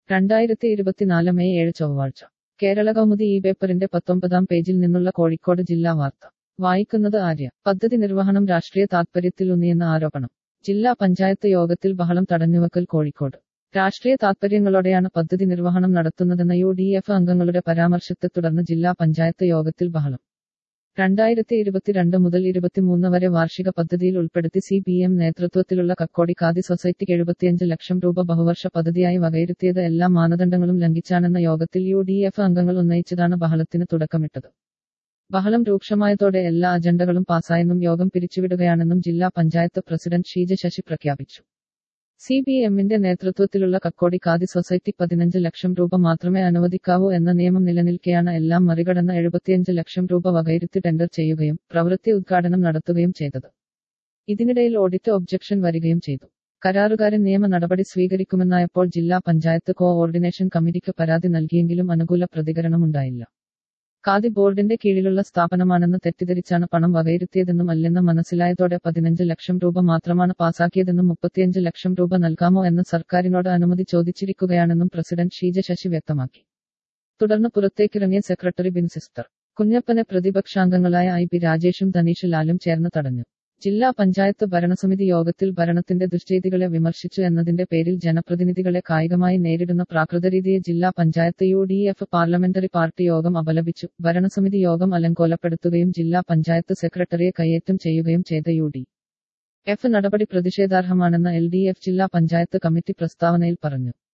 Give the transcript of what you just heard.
രണ്ടായിരത്തി ഇരുപത്തിനാല് മെയ് ഏഴ് ചൊവ്വാഴ്ച കേരള കൗമുദി ഈ പേപ്പറിന്റെ പത്തൊമ്പതാം പേജിൽ നിന്നുള്ള കോഴിക്കോട് ജില്ലാ വാർത്ത വായിക്കുന്നത് ആര്യ പദ്ധതി നിർവഹണം രാഷ്ട്രീയ താത്പര്യത്തിലൂന്നിയെന്ന ആരോപണം ജില്ലാ പഞ്ചായത്ത് യോഗത്തിൽ ബഹളം തടഞ്ഞുവെക്കൽ കോഴിക്കോട് രാഷ്ട്രീയ താത്പര്യങ്ങളോടെയാണ് പദ്ധതി നിർവഹണം നടത്തുന്നതെന്ന യു ഡി എഫ് അംഗങ്ങളുടെ പരാമർശത്തെ തുടർന്ന് ജില്ലാ പഞ്ചായത്ത് യോഗത്തിൽ ബഹളം രണ്ടായിരത്തി ഇരുപത്തിരണ്ട് മുതൽ ഇരുപത്തിമൂന്ന് വരെ വാർഷിക പദ്ധതിയിൽ ഉൾപ്പെടുത്തി സി പി എം നേതൃത്വത്തിലുള്ള കക്കോടി ഖാദി സൊസൈറ്റിക്ക് എഴുപത്തിയഞ്ച് ലക്ഷം രൂപ ബഹുവർഷ പദ്ധതിയായി വകയിരുത്തിയത് എല്ലാ മാനദണ്ഡങ്ങളും ലംഘിച്ചാണെന്ന യോഗത്തിൽ യു ഡി എഫ് അംഗങ്ങൾ ഉന്നയിച്ചതാണ് ബഹളത്തിന് തുടക്കമിട്ടത് ബഹളം രൂക്ഷമായതോടെ എല്ലാ അജണ്ടകളും പാസായെന്നും യോഗം പിരിച്ചുവിടുകയാണെന്നും ജില്ലാ പഞ്ചായത്ത് പ്രസിഡന്റ് ഷീജ ശശി പ്രഖ്യാപിച്ചു സി പി എമ്മിന്റെ നേതൃത്വത്തിലുള്ള കക്കോടി ഖാദി സൊസൈറ്റി പതിനഞ്ച് ലക്ഷം രൂപ മാത്രമേ അനുവദിക്കാവൂ എന്ന നിയമം നിലനിൽക്കെയാണ് എല്ലാം മറികടന്ന് എഴുപത്തിയഞ്ച് ലക്ഷം രൂപ വകയിരുത്തി ടെൻഡർ ചെയ്യുകയും പ്രവൃത്തി ഉദ്ഘാടനം നടത്തുകയും ചെയ്തത് ഇതിനിടയിൽ ഓഡിറ്റ് ഒബ്ജക്ഷൻ വരികയും ചെയ്തു കരാറുകാരൻ നിയമ നടപടി സ്വീകരിക്കുമെന്നായപ്പോൾ ജില്ലാ പഞ്ചായത്ത് കോഓർഡിനേഷൻ കമ്മിറ്റിക്ക് പരാതി നൽകിയെങ്കിലും അനുകൂല പ്രതികരണമുണ്ടായില്ല ഖാദി ബോർഡിന്റെ കീഴിലുള്ള സ്ഥാപനമാണെന്ന് തെറ്റിദ്ധരിച്ചാണ് പണം വകയിരുത്തിയതെന്നും അല്ലെന്ന് മനസ്സിലായതോടെ പതിനഞ്ച് ലക്ഷം രൂപ മാത്രമാണ് പാസാക്കിയതെന്നും മുപ്പത്തിയഞ്ച് ലക്ഷം രൂപ നൽകാമോ എന്ന് സർക്കാരിനോട് അനുമതി ചോദിച്ചിരിക്കുകയാണെന്നും പ്രസിഡന്റ് ഷീജ ശശി വ്യക്തമാക്കി തുടർന്ന് പുറത്തേക്കിറങ്ങിയ സെക്രട്ടറി ബിൻ സിസ്റ്റർ കുഞ്ഞപ്പനെ പ്രതിപക്ഷാംഗങ്ങളായ ഐ പി രാജേഷും ധനീഷ് ലാലും ചേർന്ന് തടഞ്ഞു ജില്ലാ പഞ്ചായത്ത് ഭരണസമിതി യോഗത്തിൽ ഭരണത്തിന്റെ ദുഷ്ചെയ്തികളെ വിമർശിച്ചു എന്നതിന്റെ പേരിൽ ജനപ്രതിനിധികളെ കായികമായി നേരിടുന്ന പ്രാകൃതരീതിയെ ജില്ലാ panchayat U D F parliamentary party യോഗം അപലപിച്ചു ഭരണസമിതി യോഗം അലങ്കോലപ്പെടുത്തുകയും ജില്ലാ പഞ്ചായത്ത് സെക്രട്ടറിയെ കയ്യേറ്റം ചെയ്യുകയും ചെയ്ത യു ഡി എഫ് നടപടി പ്രതിഷേധാർഹമാണെന്ന് എൽ ഡി എഫ് ജില്ലാ പഞ്ചായത്ത് കമ്മിറ്റി പ്രസ്താവനയിൽ പറഞ്ഞു